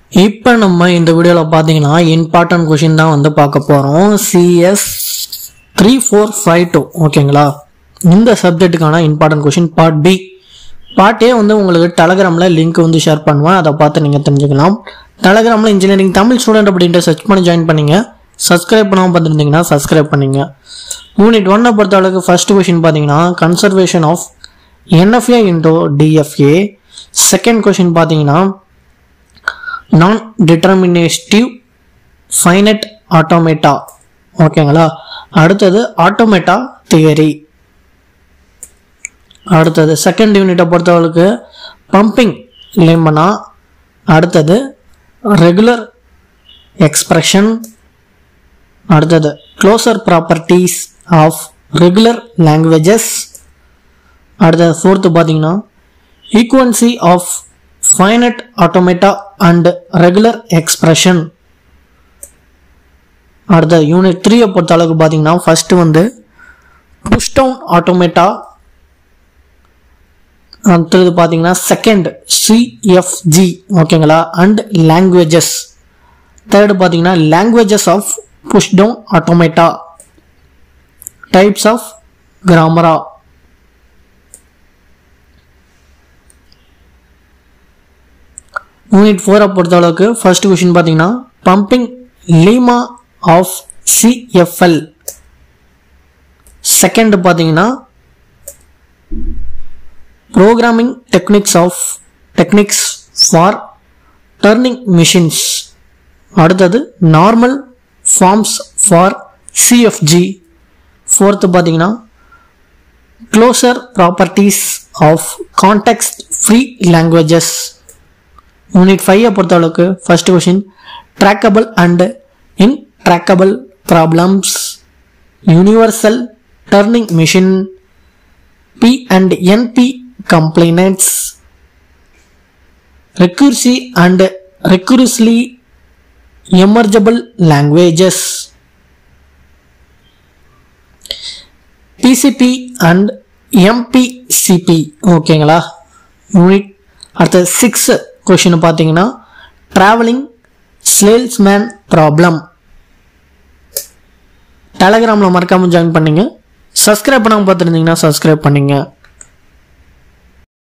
இப்போ நம்ம இந்த வீடியோவில் பார்த்தீங்கன்னா இம்பார்ட்டன்ட் கொஷின் தான் வந்து பார்க்க போகிறோம் CS three four five two ஓகேங்களா இந்த சப்ஜெக்ட்டுக்கான important question part B part A வந்து உங்களுக்கு டெலகிராமில் லிங்க் வந்து ஷேர் பண்ணுவேன் அதை பார்த்து நீங்கள் தெரிஞ்சுக்கலாம் டெலகிராமில் இன்ஜினியரிங் தமிழ் ஸ்டூடெண்ட் அப்படின்ட்டு சர்ச் பண்ணி ஜாயின் பண்ணீங்க சப்ஸ்கிரைப் பண்ணாமல் பார்த்துருந்தீங்கன்னா சப்ஸ்கிரைப் பண்ணீங்க யூனிட் ஒன்னை பொறுத்த அளவுக்கு ஃபர்ஸ்ட் கொஷின் பார்த்தீங்கன்னா conservation of NFA into DFA second question பார்த்தீங்கன்னா நான் டிட்டர்மினேட்டிவ் ஃபைனட் ஆட்டோமேட்டா ஓகேங்களா அடுத்தது ஆட்டோமேட்டா தியரி அடுத்தது செகண்ட் யூனிட்டை பொறுத்தவரைக்கு பம்பிங் லிமனா அடுத்தது ரெகுலர் எக்ஸ்பிரஷன் அடுத்தது closure properties of regular languages அடுத்தது ஃபோர்த்து பார்த்தீங்கன்னா equivalency of finite automata and regular expression அடுத்த யூனிட் த்ரீயை பொறுத்த அளவுக்கு பார்த்தீங்கன்னா ஃபர்ஸ்ட் வந்து புஷ் டவுன் ஆட்டோமேட்டா அடுத்தது பார்த்தீங்கன்னா செகண்ட் சிஎஃப்ஜி ஓகேங்களா அண்ட் லாங்குவேஜஸ் தேர்டு பார்த்தீங்கன்னா languages of push down automata types of கிராமரா யூனிட் ஃபோரை பொறுத்த அளவுக்கு ஃபர்ஸ்ட் கொஷின் பார்த்தீங்கன்னா pumping lemma of CFL second பார்த்தீங்கன்னா programming techniques of techniques for turning machines அடுத்தது normal forms for CFG fourth பார்த்தீங்கன்னா closure properties of context free languages unit ஃபைவை பொறுத்த அளவுக்கு first question tractable and intractable problems universal turning machine P and NP கம்ப்ளைனட்ஸ் ரெக்யூர்சி and recursively enumerable languages PCP and MPCP ஓகேங்களா unit அடுத்த six question பார்த்தீங்கன்னா travelling salesman problem டெலகிராமில் மறக்காமல் join பண்ணீங்க subscribe பண்ணாமல் பார்த்துருந்தீங்கன்னா சப்ஸ்கிரைப் பண்ணீங்க